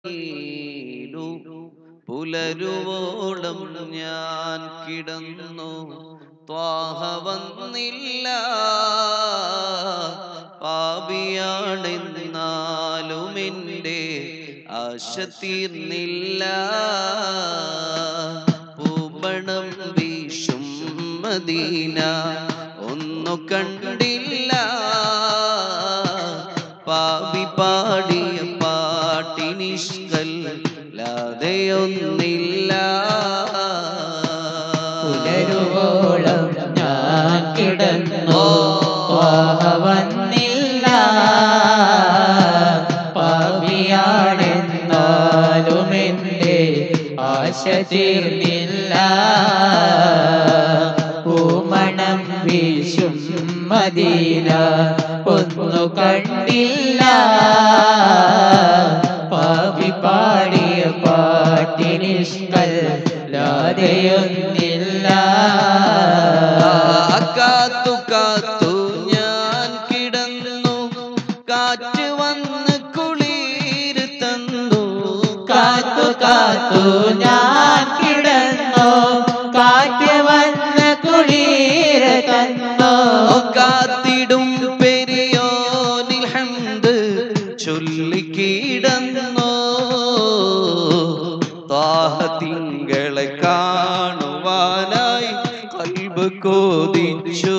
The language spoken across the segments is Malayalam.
നീലു പുലരുവോളം ഞാൻ കിടന്നു ത്വാഹ വന്നില്ല പാപിയാണെന്നാലും എൻ്റെ ആശ തീർന്നില്ല പൂമണം വീശും മദീന ഒന്നു കണ്ടില്ല പാപി പാടിയ പാട്ടിനിഷ്കല്ലാതെയൊന്നില്ല പുലരുവോളം ഞാൻ കിടന്നു ത്വാഹ വന്നില്ല പാപിയാണെന്നാലും എൻ്റെ ആശ തീർന്നില്ല പൂമണം വീശും മദീന ഒന്നു കണ്ടില്ല പാപി പാടിയ പാട്ടിനിഷ്കല്ലാതെയൊന്നില്ല കാത്തു കാത്തു ഞാൻ കിടന്നു കാറ്റ് വന്ന് കുളിര് തന്നു കാത്തു കാത്തു ഞാൻ കിടന്നു കാറ്റ് വന്ന് കുളിര തന്നു കാത്തിടും പെരിയോനിൽ ഹംദ് ചൊല്ലിക്കിടന്നു താഹ തിങ്കളെ കാണുവാനായി കൽബ് കോതിച്ചു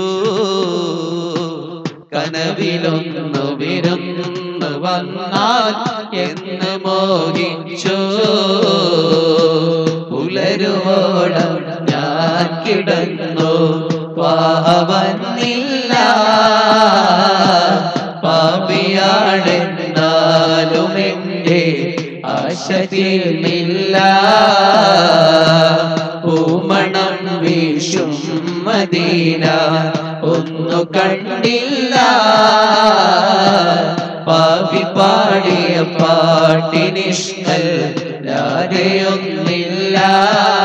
കനവിലൊന്നു വിരുന്നു വന്നാൽ എന്ന് മോഹിച്ചു പുലരുവോളം ഞാൻ കിടന്നു പാവന്നില്ല പാപിയാണെന്നാലും എൻ്റെ ആശ തീർന്നില്ല പൂമണം വീശും മദീന ഒന്നു കണ്ടില്ല പാപി പാടിയ പാട്ടിനിഷ്കല്ലാതെയൊന്നില്ല